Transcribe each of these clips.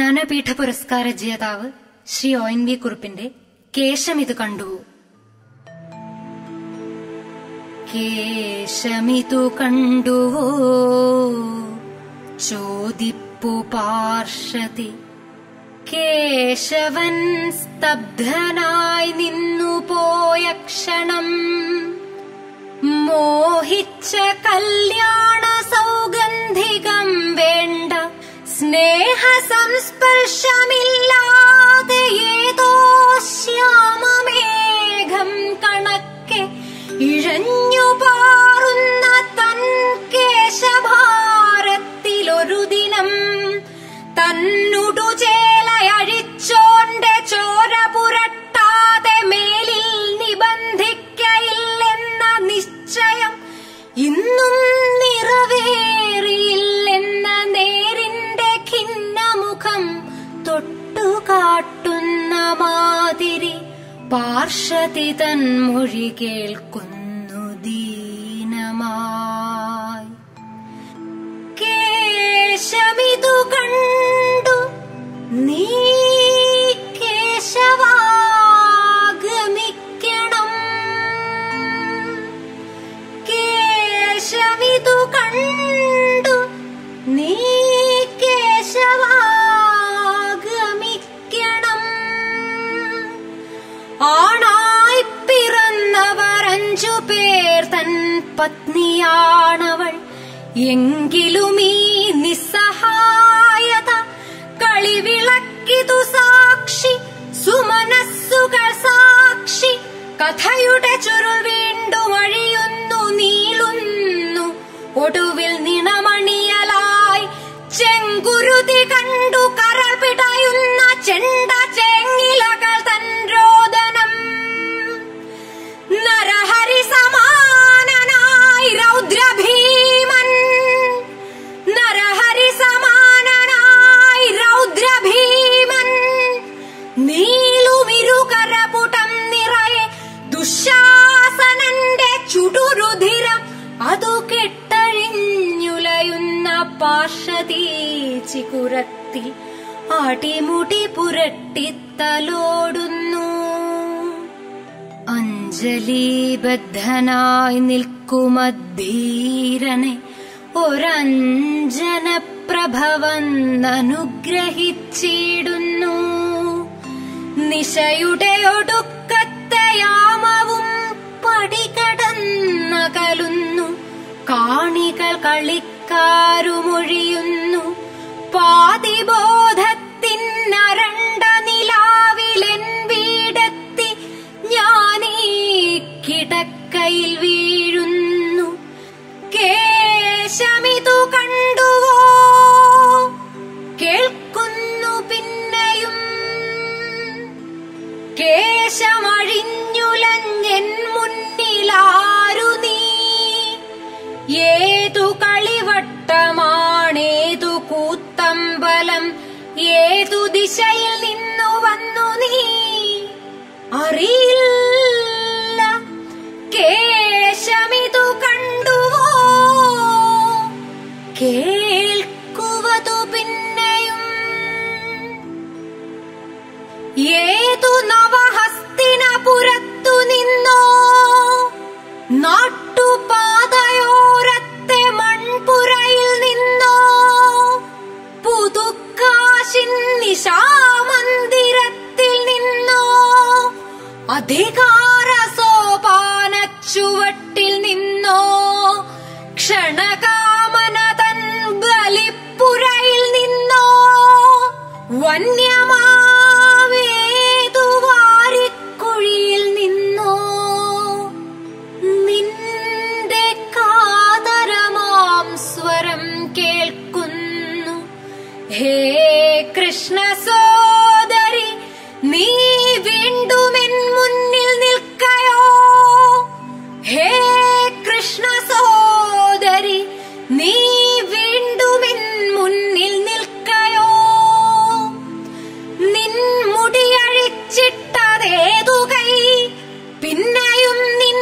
ജ്ഞാനപീഠ പുരസ്കാര ജേതാവ് Shri O N V കുറുപ്പിന്റെ കേശമിത് കണ്ടു കേശമിതു കണ്ടുവോ ചോദിപ്പു പാർഷതി കേശവൻ സ്തബ്ധനായി നിന്നു പോയ ക്ഷണം മോഹിച്ച കല്യാണ സൗഗന്ധികം വേണ്ട സ്നേഹ സംസ്പർശമില്ലാതെ ഏതോ ശ്യാമമേഘം കണക്കെ ഇഴഞ്ഞു പാറുന്ന തൻ കേശഭാരത്തിലൊരു ദിനം തന്നുടുചേലയഴിച്ചോന്റെ ചോര പുരട്ടാതെ മേലിൽ നിബന്ധിക്കയില്ലെന്ന നിശ്ചയം ഇന്നും നിറവേറിയില്ലെന്ന നേരിന്റെ ഖിന്നമുഖം തൊട്ടുകാട്ടുന്ന മാതിരി പാർഷതി തൻ മൊഴി കേൾക്കുന്നു ദീനമായി കേശമിതു കണ്ടു നീ കേശവാഗമിക്കണം കേശമിതു കണ്ടു നീ കേശവാഗമിക്കണം ആണായി പിറന്നവർ അഞ്ചു പേർ തൻ പത്നിയാണവൾ എങ്കിലും ഈ നിസ്സഹായത കളിവിളക്കിതു സാക്ഷി സുമനസ്സുകൾ സാക്ഷി കഥയുടെ ചുരുൾ വീണ്ടും അഴിയുന്നു നീളുന്നു ഒടുവിൽ നിണമണിയലായി ചെങ്കുരുതി കണ്ടു കരൾ പിടയുന്ന ചെണ്ട ചെങ്ങിലകൾ തൻ രോദനം നരഹരി സമാനനായി രൗദ്രഭീമൻ നരഹരി സമാനനായി രൗദ്രഭീമൻ നീളുമിരുകരപുടം നിറയെ ദുശാസനന്റെ ചുടുരുധിരം അതു കെട്ടഴിഞ്ഞുലയുന്ന പാർഷതീച്ചികുരത്തിൽ അടിമുടി പുരട്ടിത്തലോടുന്നു അഞ്ജലിബദ്ധനായി നിൽക്കുമധീരനെ ഒരഞ്ജനപ്രഭവന്നനുഗ്രഹിച്ചിടുന്നു നിശയുടെ ഒടുക്കത്തെ യാമവും പടികടന്നകലുന്നു കാണികൾ കളിക്കാരുമൊഴിയുന്നു പാതിബോധത്തിനരണ്ട നിലാവിലെൻ വീടെത്തി ഞാനീ കിടക്കയിൽ വീഴുന്നു കേശമിതു കണ്ടുവോ കേൾക്കുന്നു പിന്നെയും കേശമഴിഞ്ഞുലഞ്ഞെൻ മുന്നിലാരു നീ ഏതു കളിവട്ടമാണേതു കൂത്തമ്പലം ഏതു ദിശയിൽ നിന്നു വന്നു നീ അറിയില്ല കേശമിതു കണ്ടുവോ കേൾക്കുവതു പിന്നെയും ഏതു നവഹസ്തിനപുരത്തു നിന്നോ നാട്ടുപാതയോരത്തെ മൺപുരയിൽ നിന്നോ പുതുക്കാശിൻ നിശാമന്ദിരത്തിൽ നിന്നോ അധികാര സോപാന ചുവട്ടിൽ നിന്നോ ക്ഷണകാമന തൻ ബലിപ്പുരയിൽ നിന്നോ വന്യമാവേതു വാരിക്കുഴിയിൽ നിന്നോ നിന്റെ കാതരമാം സ്വരം കേൾക്കുന്നു ഹേ കൃഷ്ണ സോദരി നീ വീണ്ടും എൻ മുന്നിൽ നിൽക്കയോ ഹേ കൃഷ്ണ സോദരി നീ വീണ്ടും എൻ മുന്നിൽ നിൽക്കയോ നിൻ മുടിയഴിച്ചിട്ടതേതു കൈ പിന്നെയും നിൻ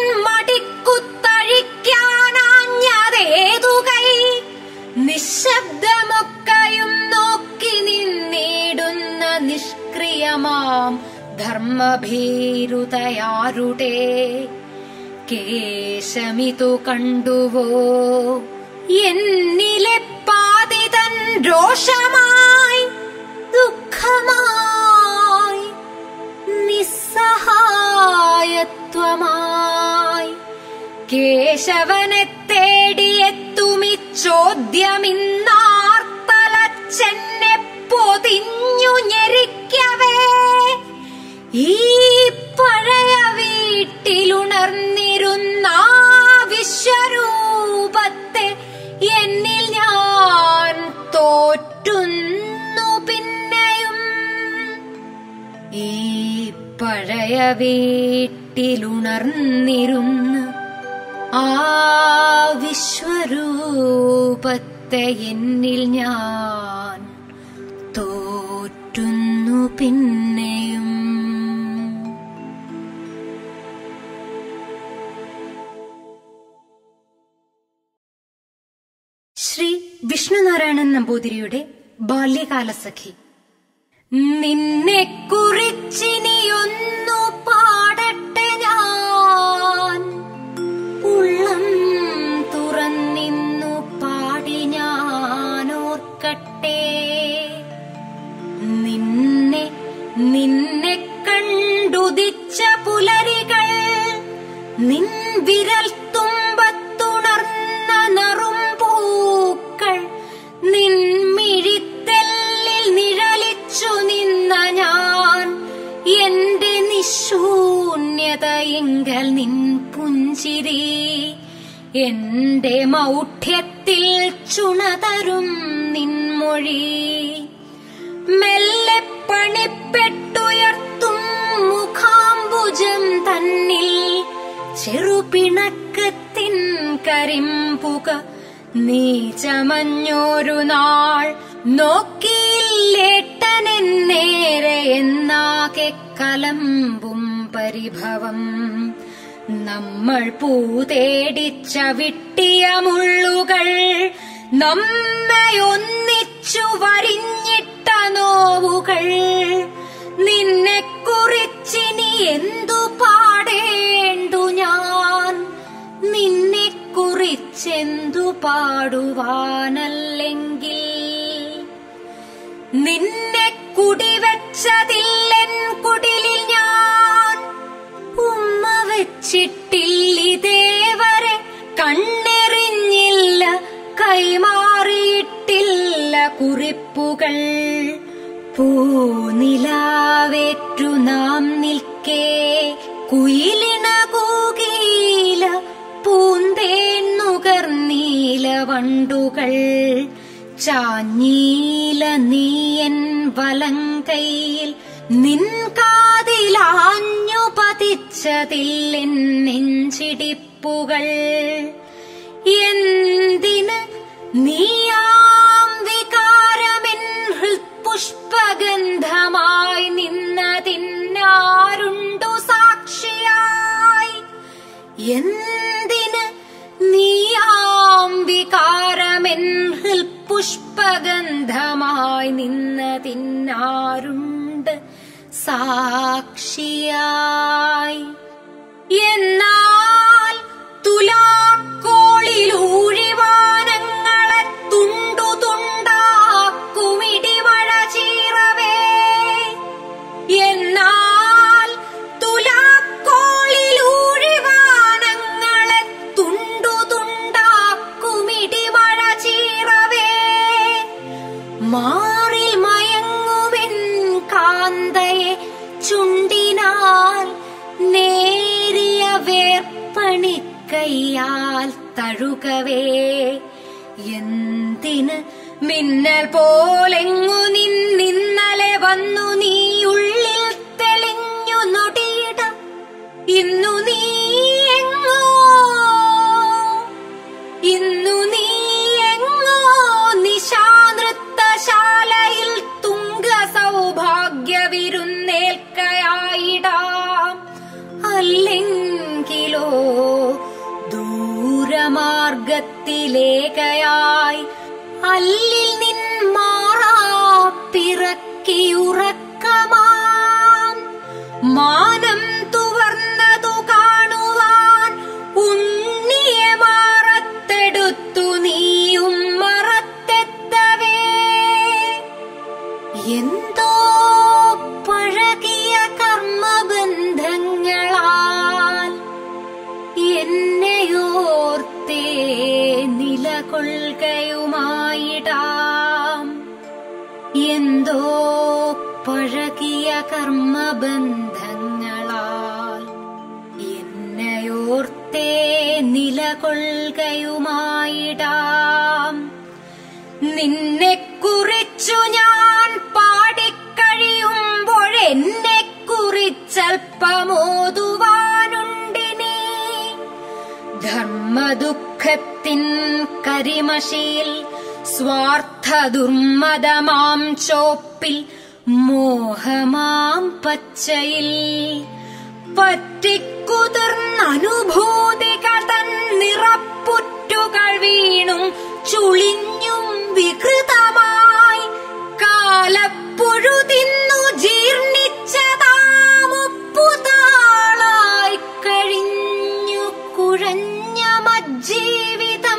മടിക്കുത്തഴിക്കാനാഞ്ഞതേതു കൈ നിശബ്ദമൊക്കെയും നോക്കി നിന്നിടും നിഷ്ക്രിയമാം ധർമ്മഭീരുതയാരുടെ കേശമിതു കണ്ടുവോ എന്നിലെ പാതിതൻ രോഷമായി ദുഃഖമായി നിസ്സഹായത്വമായി കേശവനെ തേടിയെത്തുമി ചോദ്യമിന്നാർത്തലച്ചെന്നെ പൊതിഞ്ഞു ഞെരിക്കവേ ഈ പഴയ വീട്ടിലുണർന്നിരുന്ന ആ വിശ്വരൂപത്തെ എന്നിൽ ഞാൻ തോറ്റുന്നു പിന്നെയും ഈ പഴയ വീട്ടിലുണർന്നിരുന്ന ആ വിശ്വരൂപത്തെ എന്നിൽ ഞാൻ തോറ്റുന്നു പിന്നെയും ശ്രീ വിഷ്ണുനാരായണൻ നമ്പൂതിരിയുടെ ബാല്യകാലസഖി നിന്നെ കുറിച്ചിനിയൊന്നു പാടട്ടെ ഞാൻ ഉള്ളം തുറന്നിന്നു പാടി ഞാൻ ഓർക്കട്ടെ നിന്നെ നിന്നെ കണ്ടുദിച്ച പുലരികൾ നിൻ വിരൽ തുമ്പത്തുണർന്ന നറുംപൂക്കൾ നിൻ മിഴിത്തെല്ലിൽ നിഴലിച്ചു നിന്ന ഞാൻ എന്റെ നിശൂന്യതയെങ്കൽ നിൻ പുഞ്ചിരി എന്റെ മൗഢ്യത്തിൽ ചുണതരും നിൻമൊഴി മെല്ലെ പണിപ്പെട്ടുയർത്തും മുഖാംബുജം തന്നിൽ ചെറുപിണക്കത്തിൻ കരിമ്പുക നീ ചമഞ്ഞൊരു നാൾ നോക്കിയില്ലേട്ടനെന്നേരെ എന്നാകെ കലമ്പും പരിഭവം നമ്മൾ പൂതേടിച്ച വിട്ടിയ മുള്ളുകൾ നമ്മെ ഒന്നിച്ചു വരിഞ്ഞിട്ട നോവുകൾ നിന്നെ കുറിച്ചിനി എന്തു പാടേണ്ടു ഞാൻ നിന്നെ കുറിച്ചെന്തു പാടുവാനല്ലെങ്കിൽ നിന്നെ കുടിവെച്ചതില്ലെൻ കുടിലിൽ ഞാൻ ഉമ്മ വെച്ചിട്ടില്ലിതേവരെ കണ്ണെറിഞ്ഞില്ല കൈമാറിയിട്ടില്ല കുറിപ്പുകൾ പൂനിലാവേറ്റു നാം നിൽക്കേ കുയിലിണ കൂകീല പൂന്തേന്നുകർന്നീല വണ്ടുകൾ ചാഞ്ഞീല നീയൻ വലങ്കയിൽ നിൻ കാതിലാഞ്ഞു പതിച്ചതില്ലെൻ നെഞ്ചിടിപ്പുകൾ എന്തിന് നീയാം വികാരമെൻ ഹൃത്പുഷ്പഗന്ധമായി നിന്നതിന്നാരുണ്ടു സാക്ഷിയായി എന്തിന് നീയാം വികാരമെൻ ഹൃത്പുഷ്പഗന്ധമായി നിന്നതിന്നാരുണ്ട് സാക്ഷിയായി എന്നാൽ തുലാക്കോളിലൂഴിവാനങ്ങളെ തുണ്ടു തുണ്ടാക്കുമിടിമഴ ചീറവേ എന്നാൽ തുലാക്കോളിലൂഴിവാനങ്ങളെ തുണ്ടു തുണ്ടാക്കുമിടിമഴ ചീറവേ മാറിൽ മയങ്ങുവിൻ കാന്തയെ ചുണ്ടിനാൽ നേരിയ വേർപ്പണിക്കയ്യാൽ തഴുകവേ എന്തിന് മിന്നൽ പോലെങ്ങു നിന്നിന്നലെ വന്നു നീ ഉള്ളിൽ തെളിഞ്ഞു നൊടിയിട ഇന്നു നീ എങ്ങോ ഇന്നു നീ എങ്ങോ നിശാനൃത്തശാലയിൽ തുങ്ക സൗഭാഗ്യ വിരുന്നേൽക്കയായിടാം അല്ലെങ്കിലോ ദൂരമാർഗത്തിലേകയായി അല്ലിൽ നിൻ മാറാ പിറക്കിയുറക്ക മാനം തുവർന്നതു കാണുവാൻ ഉണ്ണിയെ മാറത്തെടുത്തു നീയും മറത്തെത്തവേ എന്തോ പഴകിയ കർമ്മബന്ധങ്ങളാൽ എന്നെയോർത്തേ നിലകൊള്ളുകയുമായിടാം എന്തോ പഴകിയ കർമ്മബന്ധങ്ങളാൽ എന്നെയോർത്തേ നിലകൊള്ളുകയുമായിടാം നിന്നെ കുറിച്ചു ഞാൻ പാടിക്കഴിയുമ്പോഴെന്നെ കുറിച്ചൽപ്പമോതുവാനുണ്ടിനി ധർമ്മദുഃഖത്തിൻ കരിമഷിയിൽ സ്വാർത്ഥ ദുർമദമാം ചോപ്പിൽ മോഹമാം പച്ചയിൽ പറ്റിക്കുതിർന്ന അനുഭൂതികൾ തൻ നിറപ്പുറ്റുകൾ വീണും ചുളിഞ്ഞും വികൃതമായി കാലപ്പുഴുതിന്നു ജീർണിച്ചതാമുപ്പുതാളായി കഴിഞ്ഞു കുഴഞ്ഞ മജ്ജീവിതം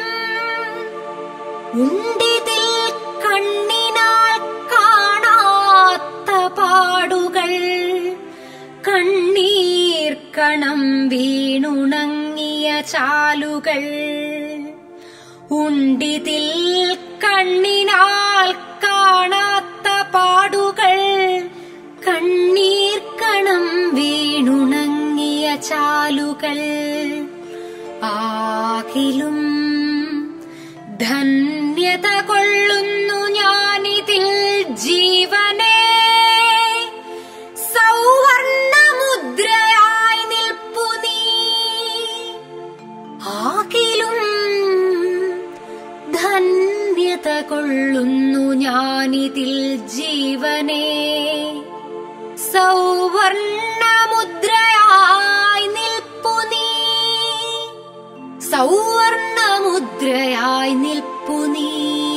ഉണ്ടിതിൽ കണ്ണിനാൽ കാണാത്ത പാടുകൾ കണ്ണീർ കണം വീണുണങ്ങിയ ചാലുകൾ ഉണ്ടിതിൽ കണ്ണിനാൽ കാണാത്ത പാടുകൾ കണ്ണീർ കണം വീണുണങ്ങിയ ചാലുകൾ ആകിലും ധന്യത കൊള്ളുന്നു ഞാനിതിൽ ജീവനെ സൗവർണമുദ്രയായി നിൽപ്പു നീ ആകിലും ധന്യത കൊള്ളുന്നു ഞാനിതിൽ ജീവനെ സൗവർണമുദ്രയായി നിൽപ്പു നീ സൗവർണമുദ്രയായി നിൽപ്പു നീ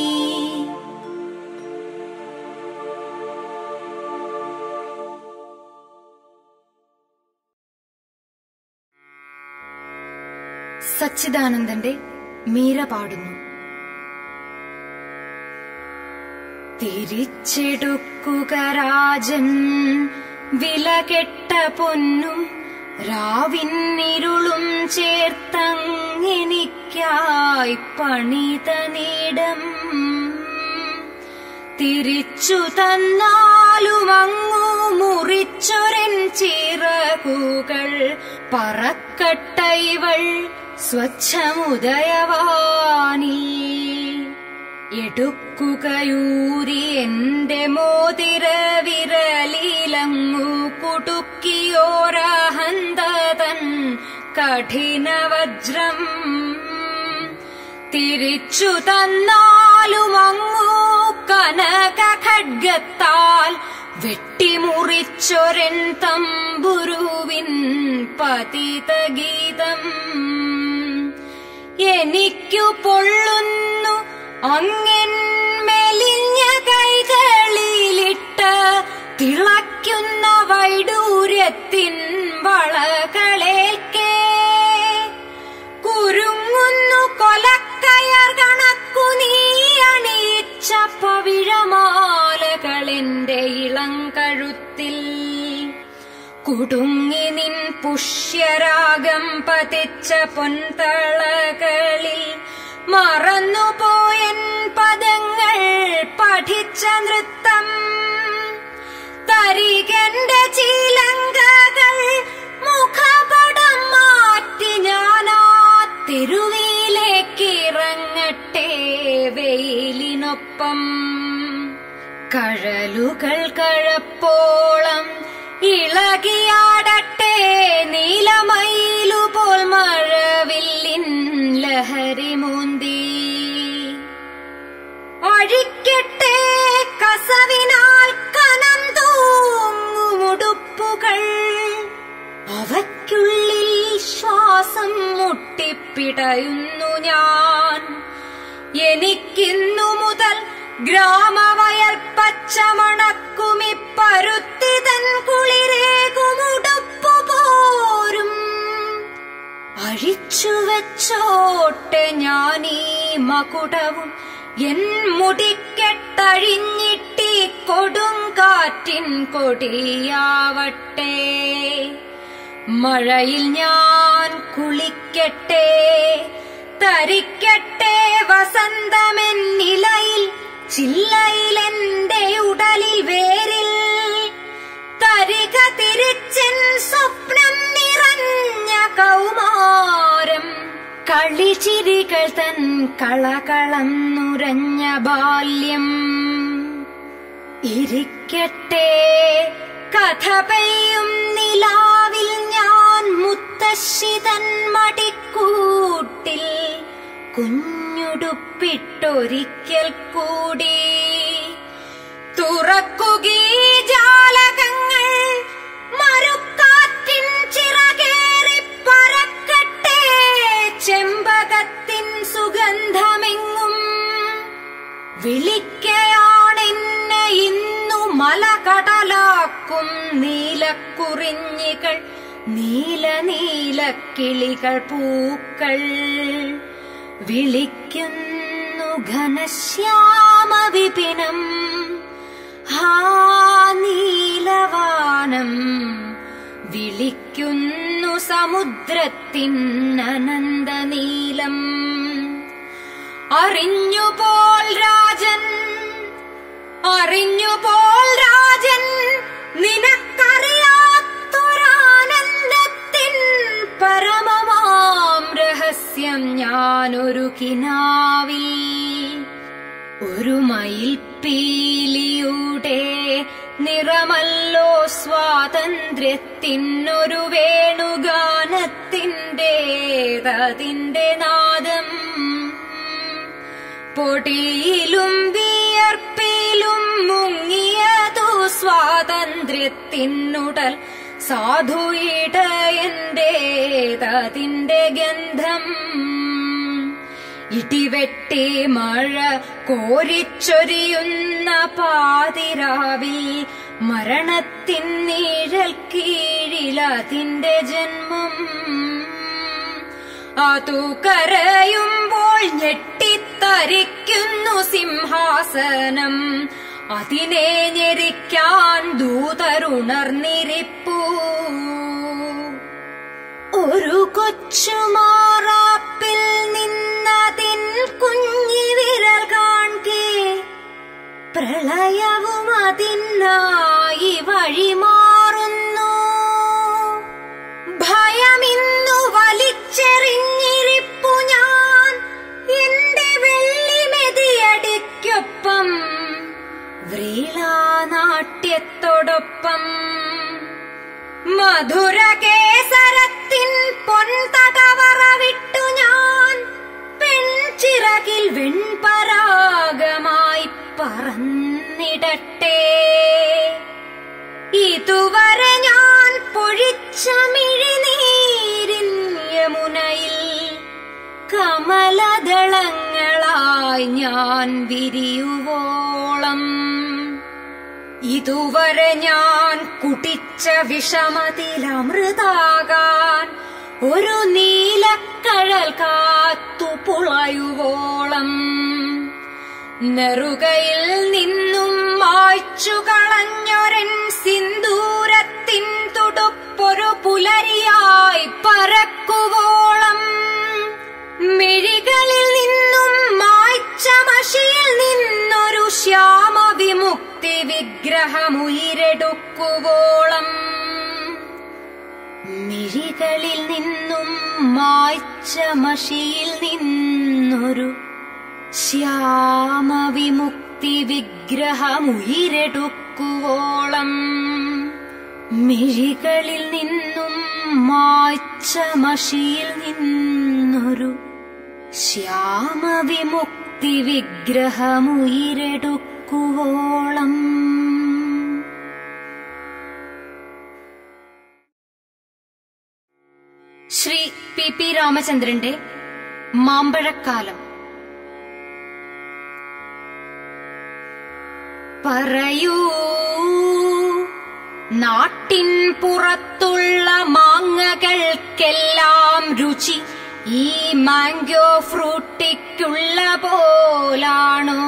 സച്ചിദാനന്ദന്റെ മീര പാടുന്നു തിരിച്ചെടുക്കുക രാജൻ വിലകെട്ട പൊന്നും രാവിന്നിരുളും ചേർത്തങ്ങെനിക്കായി പണിത നീടം തിരിച്ചു തന്നാലുമങ്ങു മുറിച്ചൊരൻ ചിറകുകൾ പറക്കട്ടൈവൾ സ്വച്ഛമുദയവാനിൽ എടുക്കുകയൂരി എന്റെ മോതിര വിരലിലങ്ങു കുടുക്കിയോരഹന്തതൻ കഠിന വജ്രം തിരിച്ചു തന്നാലുമങ്ങു കനക ഖഡ്ഗത്താൽ വെട്ടിമുറിച്ചൊരൻ തമ്പുരുവിൻ പതിതഗീതം എനിക്കു പൊള്ളുന്നു അങ്ങൻ മെലിഞ്ഞ കൈകളിലിട്ട് തിളയ്ക്കുന്ന വൈഡൂര്യത്തിൻ വളകളേൽക്കേ കുരുങ്ങുന്നു കൊലക്കയർ കണക്കു നീ അണിയിച്ച പവിഴമാലകളെന്റെ ഇളം കഴുത്തിൽ കുടുങ്ങി നിൻ പുഷ്യരാഗം പതിച്ച പൊൻതളകളിൽ മറന്നുപോയൻ പദങ്ങൾ പഠിച്ച നൃത്തം തരികന്റെ ചീലങ്കകൾ മുഖപടം മാറ്റി ഞാനാ തെരുവിലേക്ക് ഇറങ്ങട്ടെ വെയിലിനൊപ്പം കഴലുകൾ കഴപ്പോളം ഇളകിയാടട്ടെ നീലമയിലുപോൽ മഴവില്ലിൻ ലഹരി മൂന്തി അഴിക്കട്ടെ കസവിനാൽ കനം തൂങ്ങുമുടുപ്പുകൾ അവയ്ക്കുള്ളിൽ ശ്വാസം മുട്ടിപ്പിടയുന്നു ഞാൻ എനിക്കിന്നു മുതൽ ഗ്രാമവയൽ പച്ചമണക്കുമി പരുത്തിതൻ കുളിരേകുമുടുപ്പുകൾ കുടവും എൻ മുടിക്കെട്ടഴിഞ്ഞിട്ടി കൊടുങ്കാറ്റിൻ കൊടിയാവട്ടെ മഴയിൽ ഞാൻ കുളിക്കട്ടെ തരിക്കട്ടെ വസന്തമെന്നിലയിൽ ചില്ലയിലെന്റെ ഉടലിൽ വേരിൽ തരിക തിരിച്ചൻ സ്വപ്നം നിറഞ്ഞ കൗമാരം കളിച്ചിരികൾ തൻ കളകളം നുരഞ്ഞ ബാല്യം ഇരിക്കട്ടെ കഥ പെയ്യും നിലാവിൽ ഞാൻ മുത്തശ്ശിതൻ മടിക്കൂട്ടിൽ കുഞ്ഞുടുപ്പിട്ടൊരിക്കൽ കൂടി തുറക്കുകീ ജാലകങ്ങൾ മറുക്കാറ്റിൻ ചിറകേറി പറക്കട്ടെ ചെമ്പകത്തിൻ സുഗന്ധമെങ്ങും വിളിക്കയാണെന്നെ ഇന്നു മലകടലാക്കും നീലക്കുറിഞ്ഞികൾ നീല നീല കിളികൾ പൂക്കൾ വിളിക്കുന്നു ഘനശ്യാമ വിപിനം ഹാ നീലവാനം വിളിക്കുന്നു സമുദ്രത്തിൻ അനന്തനീലം അറിഞ്ഞുപോൽ രാജൻ അറിഞ്ഞുപോൽ രാജൻ നിനക്കറിയാത്തൊരാനന്ദത്തിൻ പരമമാം രഹസ്യം ഞാനൊരു കിനാവിൽ ഒരു മയിൽപ്പീലിയുടെ നിറമല്ലോ സ്വാതന്ത്ര്യത്തിനൊരു വേണുഗാനത്തിൻ്റെതതിൻ്റെ നാദം പൊടിയിലും വിയർപ്പിലും മുങ്ങിയതു സ്വാതന്ത്ര്യത്തിനുടൽ സാധുയിട എന്റേതതിന്റെ ഗന്ധം ഇടിവെട്ടി മഴ കോരിച്ചൊരിയുന്ന പാതിരാവിൽ മരണത്തിൻ നീഴൽ കീഴിലതിന്റെ ജന്മം അതു കരയുമ്പോൾ ഞെട്ടിത്തരിക്കുന്നു സിംഹാസനം അതിനെ ഞെരിക്കാൻ ദൂതരുണർന്നിരിപ്പൂ ഒരു കൊച്ചുമാറാപ്പിൽ നിന്നതിൻ കുഞ്ഞി വിരൽ കാൺകെ പ്രളയവും അതിനായി വഴിമാറുന്നു ഭയമിന്നു വലിച്ചെറിഞ്ഞിരിപ്പു ഞാൻ എന്റെ വെള്ളിമെതിയടിക്കൊപ്പം വ്രീളാനാട്യത്തോടൊപ്പം മധുര കേസരത്തിൻ പൊൻതടവറ വിട്ടു ഞാൻ പെൺചിറകിൽ വെൺപരാഗമായി പറന്നിടട്ടെ ഇതുവരെ ഞാൻ പൊഴിച്ച മിഴിനീരിൻ യമുനയിൽ കമലദളങ്ങളായി ഞാൻ വിരിയുവോളം ഇതുവരെ ഞാൻ കുടിച്ച വിഷമതിലമൃതാകാൻ ഒരു നീലക്കഴൽ കാത്തു പുളയുവോളം നെറുകയിൽ നിന്നും മായ്ച്ചു കളഞ്ഞൊരൻ സിന്ദൂരത്തിൻ തുടുപ്പൊരു പുലരിയായി പരക്കുവോളം മിഴികളിൽ നിന്നും മായ്ച്ച മഷിയിൽ നിന്നൊരു ശ്യാമ വിമുക്തി വിഗ്രഹമുയിരെടുക്കുവോളം മിഴികളിൽ നിന്നും മായ്ച്ച മഷിയിൽ നിന്നൊരു ശ്യാമവിമുക്തി വിഗ്രഹമുയിരെടുക്കുവോളം മിഴികളിൽ നിന്നും മായ്ച്ച മഷിയിൽ നിന്നൊരു ശ്യാമവിമുക്തി വിഗ്രഹമുയിരെടുക്കുവോളം ശ്രീ പി പി രാമചന്ദ്രന്റെ മാമ്പഴക്കാലം പറയൂ നാട്ടിൻ പുറത്തുള്ള മാങ്ങകൾക്കെല്ലാം രുചി ഈ മാംഗോ ഫ്രൂട്ടിക്കുള്ള പോലാണോ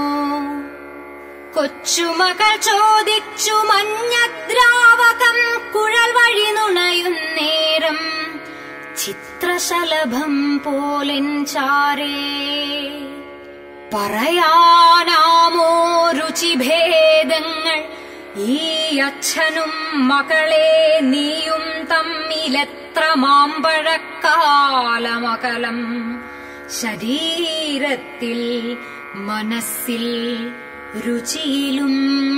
കൊച്ചുമകൾ ചോദിച്ചു മഞ്ഞദ്രാവകം കുഴൽ വഴി നുണയുന്നേരം ചിത്രശലഭം പോലെൻ ചാരേ പറയാനാമോ രുചിഭേദങ്ങൾ ഈ അച്ഛനും മകളെ നീയും തമ്മിലെത്ര മാമ്പഴക്കാലമകലം ശരീരത്തിൽ മനസ്സിൽ രുചിയിലും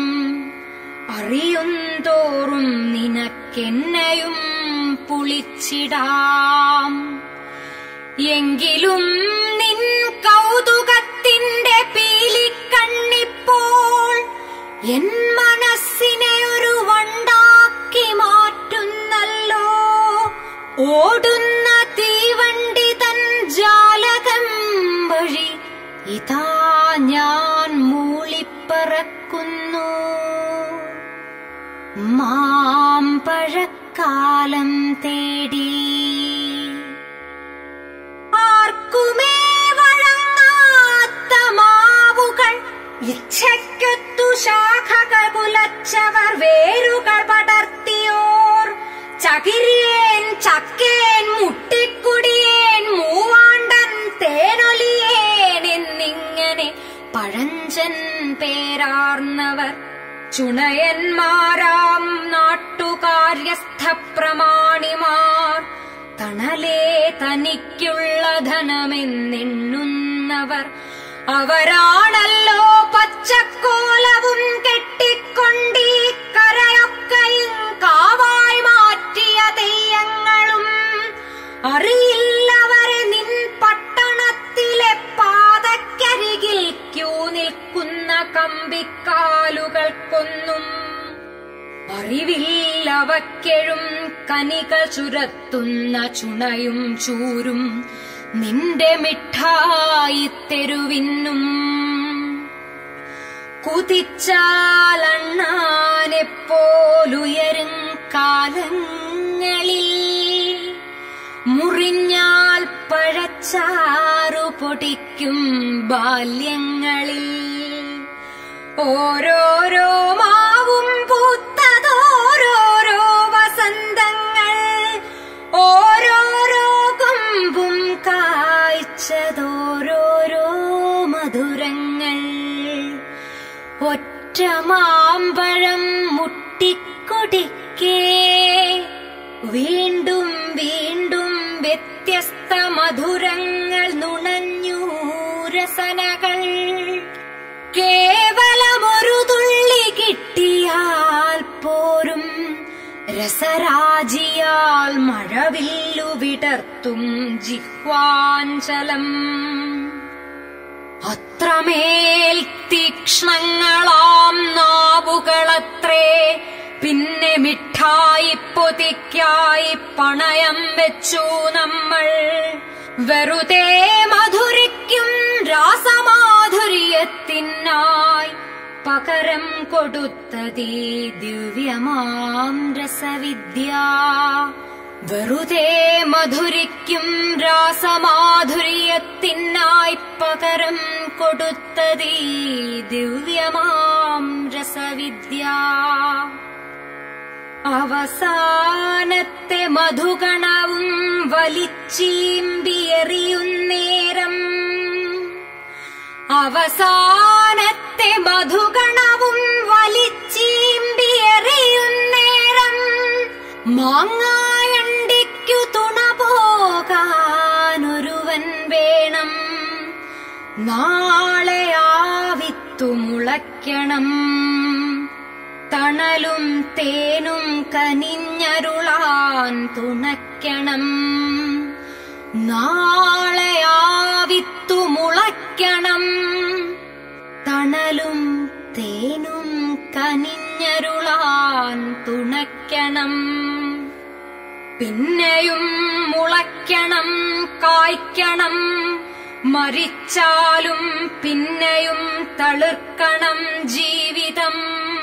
അറിയുന്തോറും നിനക്കെന്നെയും പുളിച്ചിടാം എങ്കിലും നിൻ കൗതുകത്തിന്റെ പീലിക്കണ്ണിപ്പോൾ എൻ മനസ്സിനെ ഒരു വണ്ടാക്കി മാറ്റുന്നല്ലോ ഓടുന്ന തീവണ്ടി തൻ ജാലകം വഴി ഇതാ ഞാൻ മൂളിപ്പറക്കുന്നു മാമ്പഴക്കാലം തേടി ആർക്കുമേ വഴങ്ങാത്ത മാവുകൾ ഇച്ഛയ്ക്കൊത്തു ശാഖകൾ കുലച്ചവർ വേരുകൾ പടർത്തിയോർ ചകിരിയേൻ ചക്കേൻ മുട്ടിക്കുടിയേൻ മൂവാണ്ടൻ തേനൊലിയേൻ എന്നിങ്ങനെ പഴഞ്ചൻ പേരാർന്നവർ ചുണയന്മാരാം നാട്ടുകാര്യസ്ഥ പ്രമാണിമാർ തണലേ തനിക്കുള്ള ധനമെന്നെണ്ണുന്നവർ അവരാണല്ലോ പച്ചക്കോലവും കെട്ടിക്കൊണ്ടീ കരയൊക്കെയും കാവായി മാറ്റിയ തെയ്യങ്ങളും അറിയില്ലവരെ നിൻ പട്ടണത്തിലെ പാതക്കരികിൽ ക്യൂ നിൽക്കുന്ന കമ്പിക്കാലുകൾക്കൊന്നും അറിവില്ലവക്കെഴും കനികൾ ചുരത്തുന്ന ചുണയും ചൂരും നിന്റെ മിഠായി തെരുവിന്നും കുതിച്ചാലണ്ണാനെപ്പോലുയരും കാലങ്ങളിൽ മുറിഞ്ഞാൽ പഴച്ചാറു പൊടിക്കും ബാല്യങ്ങളിൽ ഓരോരോ മാവും പൂത്തതോരോരോ വസന്തങ്ങൾ ഓരോരോ കൊമ്പും കായ്ച്ചതോരോരോ മധുരങ്ങൾ ഒറ്റ മാമ്പഴം മുട്ടിക്കൊടിക്കേ വീണ്ടും വീണ്ടും വ്യത്യസ്ത മധുരങ്ങൾ നുണഞ്ഞു രസനകൾ കേവലമൊരു തുള്ളി കിട്ടിയാൽ പോരും രസരാജിയാൽ മഴവില്ലു വിടർത്തും ജിഹ്വാഞ്ചലം അത്രമേൽ തീക്ഷ്ണങ്ങളാം നാവുകളത്രേ പിന്നെ മിഠായി പൊതിക്കായി പണയം വെച്ചു നമ്മൾ വെറുതെ മധുരിക്കും രാസമാധുര്യത്തിനായി പകരം കൊടുത്തതീ ദിവ്യമാം രസവിദ്യ വെറുതെ മധുരിക്കും രാസമാധുര്യത്തിനായി പകരം കൊടുത്തതീ ദിവ്യമാം രസവിദ്യ അവസാനത്തെ മധുഗണവും വലിച്ചീമ്പിയെറിയുന്നേരം അവസാനത്തെ മധുഗണവും വലിച്ചീമ്പിയെറിയുന്നേരം മാങ്ങായണ്ടിക്കു തുണ പോകാനൊരുവൻ വേണം നാളെ ആവിത്തു മുളയ്ക്കണം തണലും തേനും കനിഞ്ഞരുളാൻ തുണയ്ക്കണം നാളെ ആവിത്തു മുളയ്ക്കണം തണലും തേനും കനിഞ്ഞരുളാൻ തുണയ്ക്കണം പിന്നെയും മുളയ്ക്കണം കായ്ക്കണം മരിച്ചാലും പിന്നെയും തളിർക്കണം ജീവിതം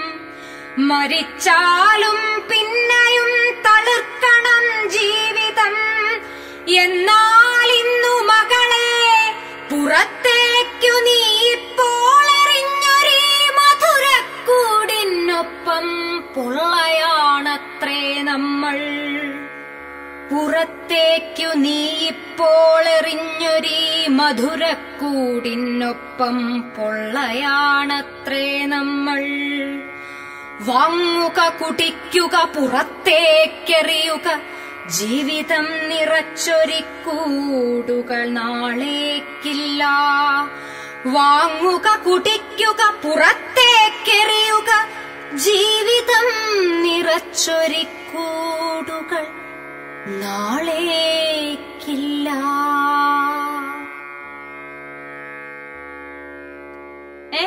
മരിച്ചാലും പിന്നെയും തളിർക്കണം ജീവിതം എന്നാൽ പുറത്തേക്കു നീ ഇപ്പോൾ എറിഞ്ഞൊരീ മധുരക്കൂടിനൊപ്പം പൊള്ളയാണത്രേ നമ്മൾ പുറത്തേക്കു നീ ഇപ്പോൾ എറിഞ്ഞൊരീ മധുരക്കൂടിനൊപ്പം പൊള്ളയാണത്രേ നമ്മൾ വാങ്ങുക കുടിക്കുക പുറത്തേക്കെറിയുക ജീവിതം നിറച്ചൊരിക്കൂടുകൾ നാളേക്കില്ല വാങ്ങുക കുടിക്കുക പുറത്തേക്കെറിയുക ജീവിതം നിറച്ചൊരിക്കൂടുകൾ നാളേക്കില്ല ഏ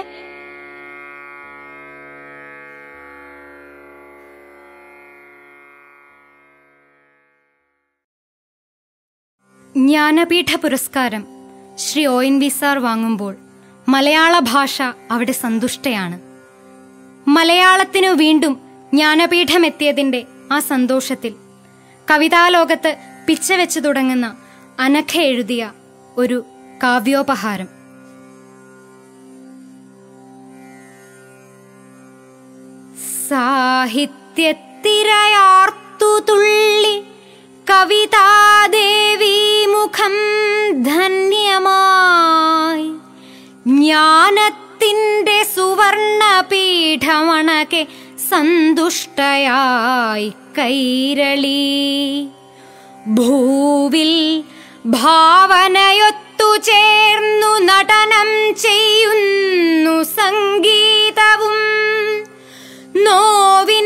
ജ്ഞാനപീഠ പുരസ്കാരം Shri O N V sir വാങ്ങുമ്പോൾ മലയാള ഭാഷ അവിടെ സന്തുഷ്ടയാണ് മലയാളത്തിനു വീണ്ടും ജ്ഞാനപീഠമെത്തിയതിന്റെ ആ സന്തോഷത്തിൽ കവിതാലോകത്ത് പിച്ച വെച്ച് തുടങ്ങുന്ന അനഘ എഴുതിയ ഒരു കാവ്യോപഹാരം സാഹിത്യത്തിരയാർത്തു തുള്ളി കവിതാദേവി മുഖം ധന്യമായി ജ്ഞാനത്തിന്റെ സുവർണ പീഠമണക്കെ സന്തുഷ്ടയായി കൈരളി ഭൂവിൽ ഭാവനയൊത്തു ചേർന്നു നടനം ചെയ്യുന്നു സംഗീതവും നോവിൻ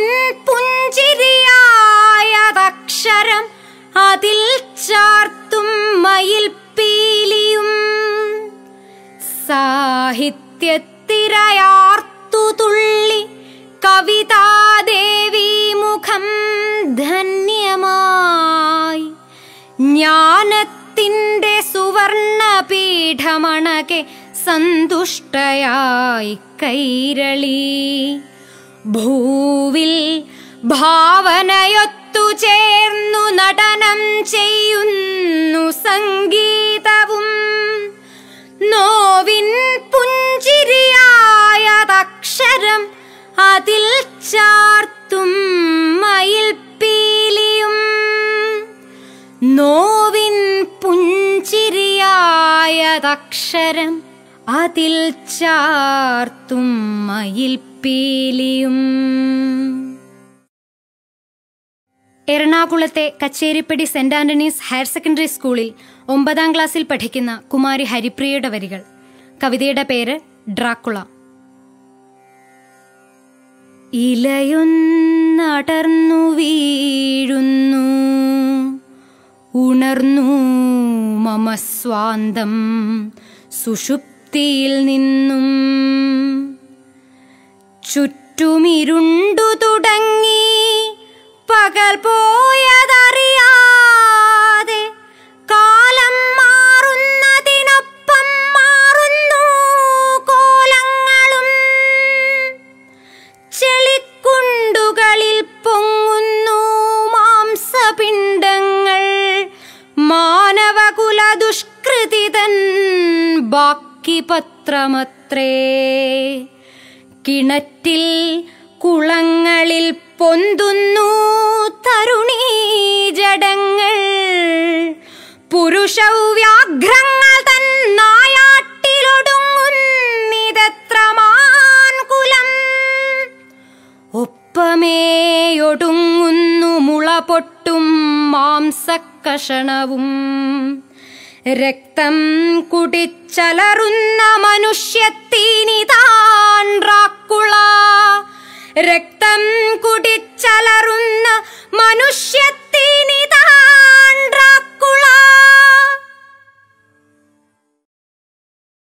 പുഞ്ചിരിയായതക്ഷരം അതിൽ ചാർത്തും മയിൽപ്പീലിയും സാഹിത്യത്തിരയാർത്തു തുള്ളി കവിതാദേവി മുഖം ധന്യമായി ജ്ഞാനത്തിന്റെ സുവർണ പീഠമണകെ സന്തുഷ്ടയായി കൈരളി ഭൂവിൽ ഭാവനയൊത്തു ചേർന്നു നടനം ചെയ്യുന്നു സംഗീതവും നോവിൻ പുഞ്ചിരിയായതക്ഷരം അതിൽ ചാർത്തും മയിൽപ്പീലിയും നോവിൻ പുഞ്ചിരിയായതക്ഷരം അതിൽ ചാർത്തും മയിൽപ്പീലിയും എറണാകുളത്തെ കച്ചേരിപ്പടി സെന്റ് ആന്റണീസ് ഹയർ സെക്കൻഡറി സ്കൂളിൽ ഒമ്പതാം ക്ലാസ്സിൽ പഠിക്കുന്ന കുമാരി ഹരിപ്രിയയുടെ വരികൾ കവിതയുടെ പേര് ഡ്രാക്കുള ഇലയൊന്നടർന്നു വീഴുന്നു ഉണർന്നു മമ സ്വാന്തം സുഷുപ്തിയിൽ നിന്നും ചുറ്റുമിരുണ്ടു തുടങ്ങി പകൽ പോയതറിയാതെ കാലം മാറുന്നതിനൊപ്പം മാറുന്നു കോലങ്ങളും ചെളിക്കുണ്ടുകളിൽ പൊങ്ങുന്നു മാംസപിണ്ഡങ്ങൾ മാനവകുല ദുഷ്കൃതിതൻ ബാക്കി പത്രമത്രേ കിണറ്റിൽ കുളങ്ങളിൽ പൊന്തുന്നു തരുണീ ജഡങ്ങൾ പുരുഷവ്യാഘ്രങ്ങൾ തൻ നായാട്ടിലൊടുങ്ങുന്നിതെത്രമാൻകുലം ഒപ്പമേയൊടുങ്ങുന്നു മുള പൊട്ടും മാംസക്കഷണവും രക്തം കുടിച്ചലറുന്ന മനുഷ്യത്തീനിതാൻ ഡ്രാക്കുള രക്തം കുടിച്ചലറുന്ന മനുഷ്യ